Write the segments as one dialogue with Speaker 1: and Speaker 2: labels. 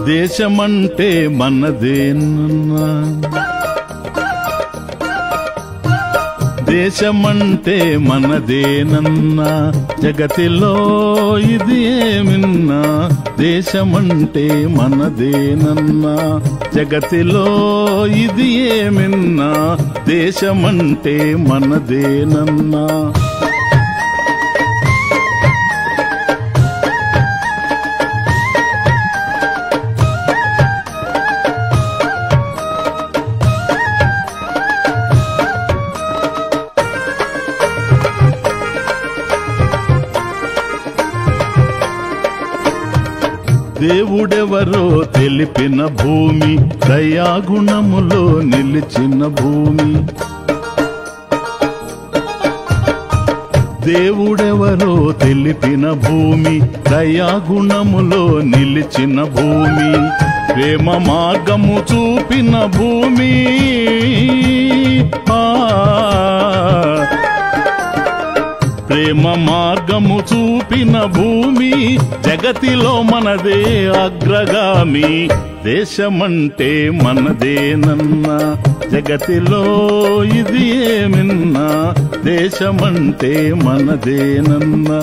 Speaker 1: దేశమంటే మనదేనన్నా దేశమంటే మనదేనన్నా జగతిలో ఇది ఏమిన్నా దేశమంటే మనదేనన్నా జగతిలో ఇది ఏమిన్నా దేశమంటే మనదేనన్నా దేవుడెవరో తెలిపిన భూమి దయాగుణములో నిలిచిన భూమి దేవుడెవరో తెలిపిన భూమి దయాగుణములో నిలిచిన భూమి ప్రేమ మార్గము చూపిన భూమి ఆ ప్రేమ మార్గము చూపిన భూమి జగతిలో మనదే అగ్రగామి దేశమంటే మనదేనన్నా జగతిలో ఇది ఏమిన్నా దేశమంటే మనదేనన్నా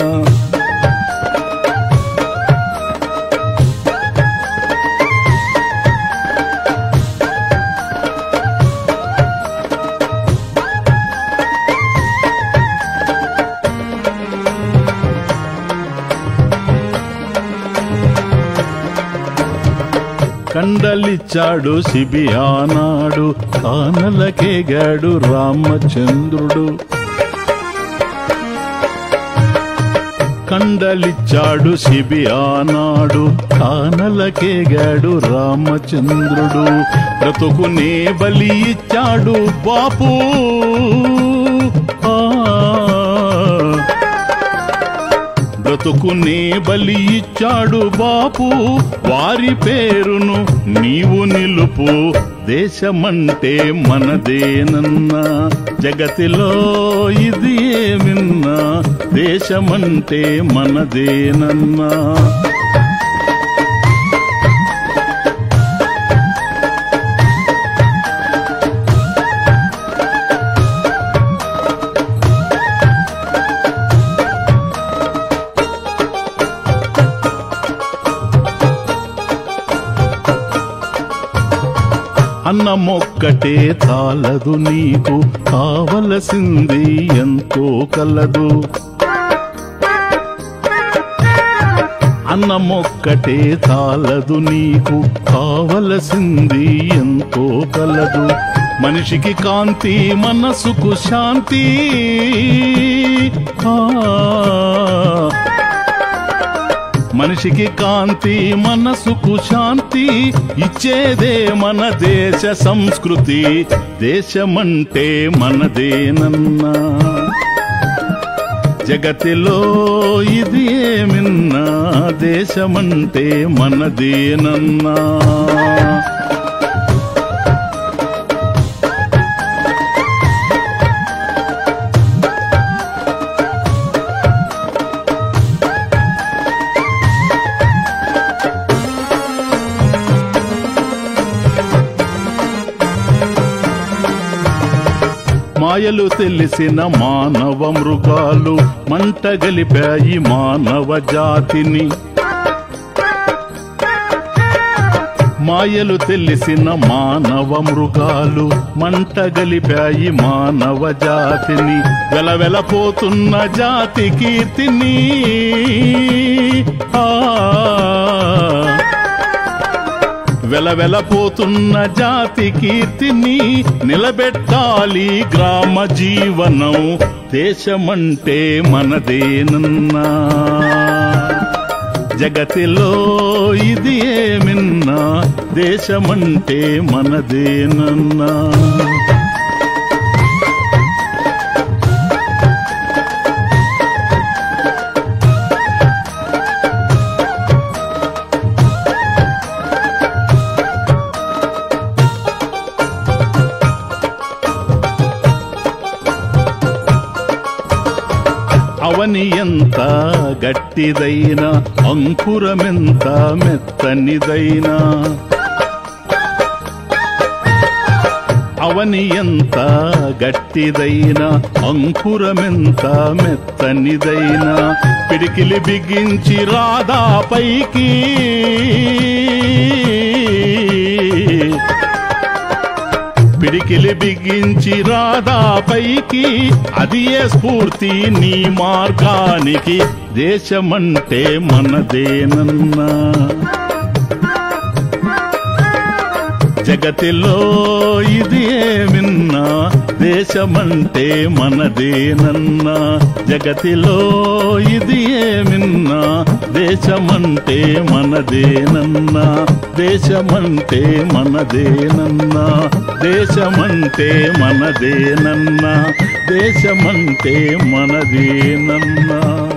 Speaker 1: కండలిచ్చాడు శిబియానాడు కానలకేగాడు రామచంద్రుడు కండలిచ్చాడు శిబియానాడు కానలకేగాడు రామచంద్రుడు బ్రతుకునే బలి ఇచ్చాడు బాపు ఆ బ్రతుకునే బలి ఇచ్చాడు బాపు వారి పేరును నీవు నిలుపు దేశమంటే మనదేనన్నా జగతిలో ఇది ఏమిన్నా దేశమంటే మనదేనన్నా అన్నమొక్కటే చాలదు నీకు కావలసింది ఎంతో కలదు అన్నమొక్కటే చాలదు నీకు కావలసింది ఎంతో కలదు మనిషికి కాంతి మనసుకు శాంతి ఆ మనిషికి కాంతి మనసుకు శాంతి ఇచ్చేదే మన దేశ సంస్కృతి దేశమంటే మనదేనన్నా జగతిలో ఇది ఏమిన్నా దేశమంటే మనదేనన్నా మాయలు తెలిసిన మానవ మృగాలు మంట గలిపాయి మానవ జాతిని మాయలు తెలిసిన మానవ మృగాలు మంట గలిపాయి మానవ జాతిని వెలవెలపోతున్న జాతి కీర్తిని ఆ వెలవెలపోతున్న జాతి కీర్తిని నిలబెట్టాలి గ్రామ జీవనం దేశమంటే మనదేనన్నా జగతిలో ఇది ఏమిన్నా దేశమంటే మనదేనన్నా అవని ఎంత గట్టిదైనా అంకురమెంత మెత్తనిదైనా అవని ఎంత గట్టిదైనా అంకురమెంత మెత్తనిదైనా పిడికిలి బిగించి రాదా పైకి పిడికిలి బిగించి రాదా పైకి అది ఏ స్ఫూర్తి నీ మార్గానికి దేశమంటే మనదేనన్నా జగతిలో ఇది ఏమిన్నా దేశమంటే మనదేనన్నా జగతిలో ఇది ఏమిన్నా దేశమంటే మనదేనన్నా దేశమంటే మనదేనన్నా దేశమంటే మనదేనన్నా దేశమంటే మనదేనన్నా